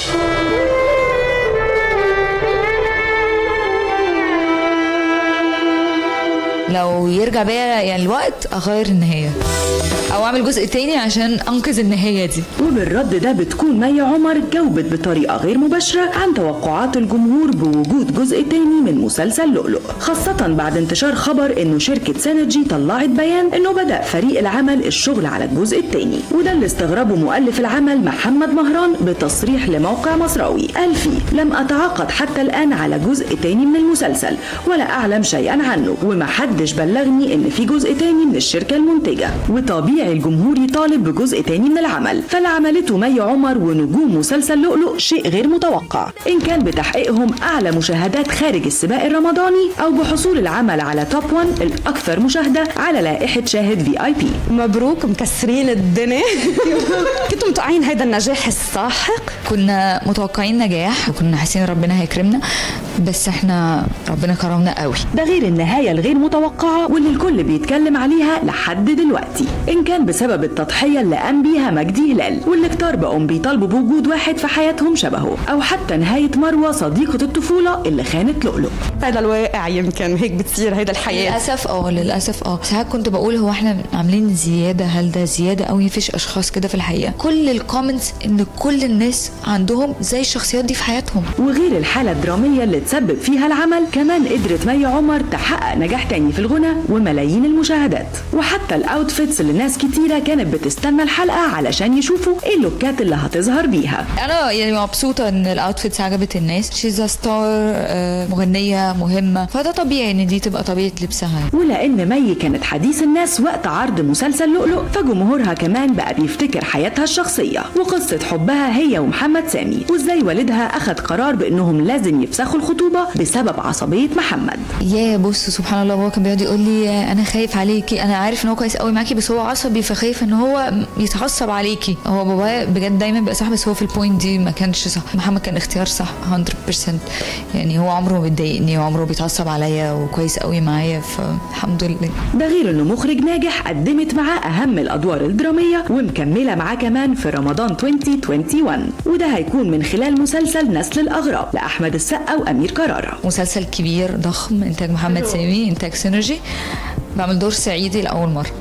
لو يرجع بيا يعني الوقت اغير النهايه او اعمل جزء تاني عشان انقذ النهايه دي وبالرد ده بتكون مي عمر جاوبت بطريقة غير مباشرة عن توقعات الجمهور بوجود جزء تاني من مسلسل لؤلؤ خاصة بعد انتشار خبر انه شركة سينرجي طلعت بيان انه بدأ فريق العمل الشغل على الجزء التاني وده اللي استغربه مؤلف العمل محمد مهران بتصريح لموقع مصراوي قال فيه لم اتعاقد حتى الان على جزء تاني من المسلسل ولا اعلم شيئا عنه ومحدش بلغني ان في جزء تاني من الشركة المنتجة وطبيعي الجمهور يطالب بجزء تاني من العمل فاللي عملته مي عمر ونجوم مسلسل لؤلؤ شيء غير متوقع ان كان بتحقيقهم اعلى مشاهدات خارج السباق الرمضاني او بحصول العمل على توب 1 الاكثر مشاهدة على لائحة شاهد في اي بي مبروك مكسرين الدنيا كنتوا متوقعين هيدا النجاح الساحق كنا متوقعين نجاح وكنا حاسين ربنا هيكرمنا بس احنا ربنا كرمنا قوي ده غير النهاية الغير متوقعة واللي الكل بيتكلم عليها لحد دلوقتي إن كان بسبب التضحية اللي قام بيها مجدي هلال واللي كتار بقوا بيطالبوا بوجود واحد في حياتهم شبهه أو حتى نهاية مروة صديقة الطفولة اللي خانت لؤلؤ هيدا الواقع يمكن هيك بتصير هيدا الحياه للاسف اه للاسف اه ساعات كنت بقول هو احنا عاملين زياده هل ده زياده قوي مفيش اشخاص كده في الحقيقه كل الكومنتس ان كل الناس عندهم زي الشخصيات دي في حياتهم وغير الحالة الدرامية اللي تسبب فيها العمل كمان قدرت مي عمر تحقق نجاح تاني في الغنى وملايين المشاهدات وحتى الاوتفيتس اللي ناس كتيرة كانت بتستنى الحلقة علشان يشوفوا ايه اللوكات اللي هتظهر بيها انا يعني مبسوطه ان الاوتفيتس عجبت الناس شيز ستار مغنيه مهمه فده طبيعي ان دي تبقى طبيعه لبسها ولان مي كانت حديث الناس وقت عرض مسلسل لؤلؤ فجمهورها كمان بقى بيفتكر حياتها الشخصية وقصة حبها هي ومحمد سامي وازاي والدها اخد قرار بانهم لازم يفسخوا الخطوبة بسبب عصبية محمد يا بص سبحان الله بابا كان بيقعد يقول لي انا خايف عليكي انا عارف ان هو كويس قوي معاكي بس هو عصبي فخايف ان هو يتعصب عليكي هو بابايا بجد دايما بيبقى صح بس هو في البوينت دي ما كانش صح محمد كان اختيار صح 100% يعني هو عمره ما بيضايقني وعمره بيتعصب عليا وكويس قوي معايا فالحمد لله ده غير انه مخرج ناجح قدمت معاه اهم الادوار الدراميه ومكمله معاه كمان في رمضان 2021 وده هيكون من خلال مسلسل نسل الاغراب لاحمد السقا وامير كرارة مسلسل كبير ضخم انتاج محمد سامي انتاج سينرجي بعمل دور صعيدي لاول مره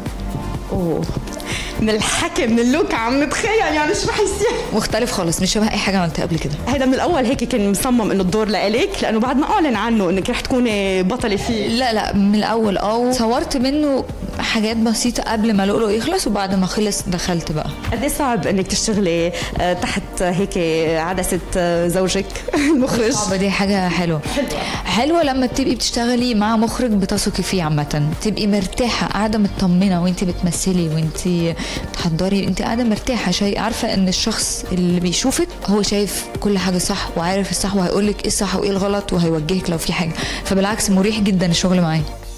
اوه من الحكي من اللوك عم نتخيل يعني شو رح يصير مختلف خالص مش شبه اي حاجه عملتها قبل كده هيدا من الاول هيك كان مصمم انه الدور لإلك لانه بعد ما اعلن عنه انك رح تكوني بطله فيه لا لا من الاول اه صورت منه حاجات بسيطه قبل ما لؤلؤ يخلص وبعد ما خلص دخلت بقى قد ايه صعب انك تشتغلي آه، تحت هيك عدسه آه، زوجك المخرج صعبة دي حاجة حلوة حلوة لما تبقي بتشتغلي مع مخرج بتثقي فيه عامة تبقي مرتاحة قاعدة مطمنة وانت بتمثلي وانت بتحضري انت قاعدة مرتاحة شيء عارفة ان الشخص اللي بيشوفك هو شايف كل حاجة صح وعارف الصح وهيقولك ايه الصح وايه الغلط وهيوجهك لو في حاجة فبالعكس مريح جدا الشغل معاه